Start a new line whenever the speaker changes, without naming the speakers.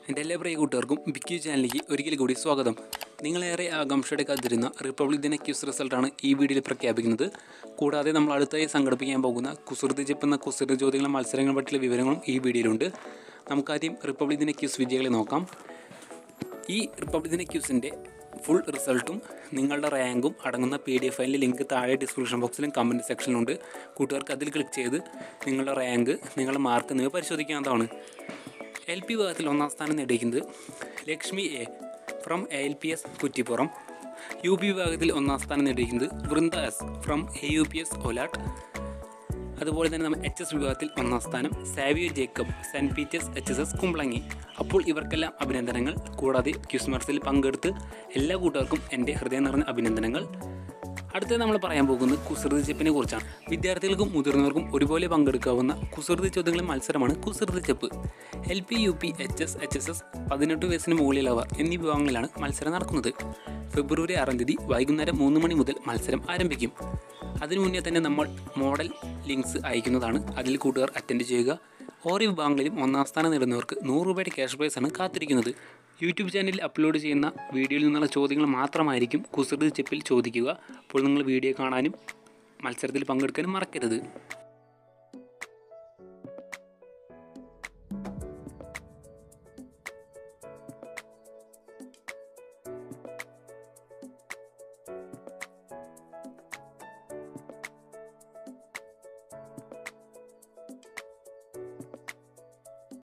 എൻ്റെ എല്ലാ പ്രിയ കൂട്ടുകാർക്കും ബിക്കി ചാനലിലേക്ക് ഒരിക്കൽ കൂടി സ്വാഗതം നിങ്ങളേറെ ആകാംക്ഷയുടെ കാത്തിരുന്ന റിപ്പബ്ലിക് ദിന ക്യൂസ് റിസൾട്ടാണ് ഈ വീഡിയോയിൽ പ്രഖ്യാപിക്കുന്നത് കൂടാതെ നമ്മൾ അടുത്തായി സംഘടിപ്പിക്കാൻ പോകുന്ന കുസൃതി ജപ്പ് എന്ന കുസൃതി ചോദ്യങ്ങളുടെ മത്സരങ്ങളെ പറ്റിയുള്ള വിവരങ്ങളും ഈ വീഡിയോയിലുണ്ട് നമുക്കാദ്യം റിപ്പബ്ലിക് ദിന ക്യൂസ് വിജയികളെ നോക്കാം ഈ റിപ്പബ്ലിക് ദിന ക്യൂസിൻ്റെ ഫുൾ റിസൾട്ടും നിങ്ങളുടെ റാങ്കും അടങ്ങുന്ന പി ഡി എഫ് ഫയലിൻ്റെ ലിങ്ക് താഴെ ഡിസ്ക്രിപ്ഷൻ ബോക്സിലും കമൻറ്റ് സെക്ഷനിലുണ്ട് കൂട്ടുകാർക്ക് അതിൽ ക്ലിക്ക് ചെയ്ത് നിങ്ങളുടെ റാങ്ക് നിങ്ങളുടെ മാർക്ക് എന്നിവ പരിശോധിക്കാവുന്നതാണ് എൽ പി വിഭാഗത്തിൽ ഒന്നാം സ്ഥാനം നേടിയിരിക്കുന്നത് Lakshmi A from A L P S Kuttippuram U P വിഭാഗത്തിൽ ഒന്നാം സ്ഥാനം നേടിയിരിക്കുന്നത് Vrinda S from A U P S Olattu അതുപോലെ തന്നെ നമ്മൾ എച്ച് എസ് വിഭാഗത്തിൽ ഒന്നാം സ്ഥാനം Xavier Jacob saint Peter's H S S Kumbalangi അപ്പോൾ ഇവർക്കെല്ലാം അഭിനന്ദനങ്ങൾ കൂടാതെ ക്യൂസ് മത്സരത്തിൽ പങ്കെടുത്ത് എല്ലാ കൂട്ടുകാർക്കും എൻ്റെ ഹൃദയം നിറഞ്ഞ അഭിനന്ദനങ്ങൾ അടുത്തത് നമ്മൾ പറയാൻ പോകുന്നത് കുസൃതി ചെപ്പിനെ കുറിച്ചാണ് വിദ്യാർത്ഥികൾക്കും മുതിർന്നവർക്കും ഒരുപോലെ പങ്കെടുക്കാവുന്ന കുസൃതി ചോദ്യങ്ങളുടെ മത്സരമാണ് കുസൃതി ചെപ്പ് L P U P H S H S S പതിനെട്ട് വയസ്സിന് മുകളിലുള്ളവർ എന്നീ വിഭാഗങ്ങളിലാണ് മത്സരം നടക്കുന്നത് ഫെബ്രുവരി ആറാം തീയതി വൈകുന്നേരം മൂന്ന് മണി മുതൽ മത്സരം ആരംഭിക്കും അതിനു മുന്നേ തന്നെ നമ്മൾ മോഡൽ ലിങ്ക്സ് അയക്കുന്നതാണ് അതിൽ കൂട്ടുകാർ അറ്റൻഡ് ചെയ്യുക ഓരോ വിഭാഗങ്ങളിലും ഒന്നാം സ്ഥാനം നേടുന്നവർക്ക് നൂറ് രൂപയുടെ ക്യാഷ് പ്രൈസാണ് കാത്തിരിക്കുന്നത് യൂട്യൂബ് ചാനലിൽ അപ്ലോഡ് ചെയ്യുന്ന വീഡിയോയിൽ നിന്നുള്ള ചോദ്യങ്ങൾ മാത്രമായിരിക്കും കുസൃതി ചെപ്പിൽ ചോദിക്കുക അപ്പോൾ നിങ്ങൾ വീഡിയോ കാണാനും മത്സരത്തിൽ പങ്കെടുക്കാനും മറക്കരുത്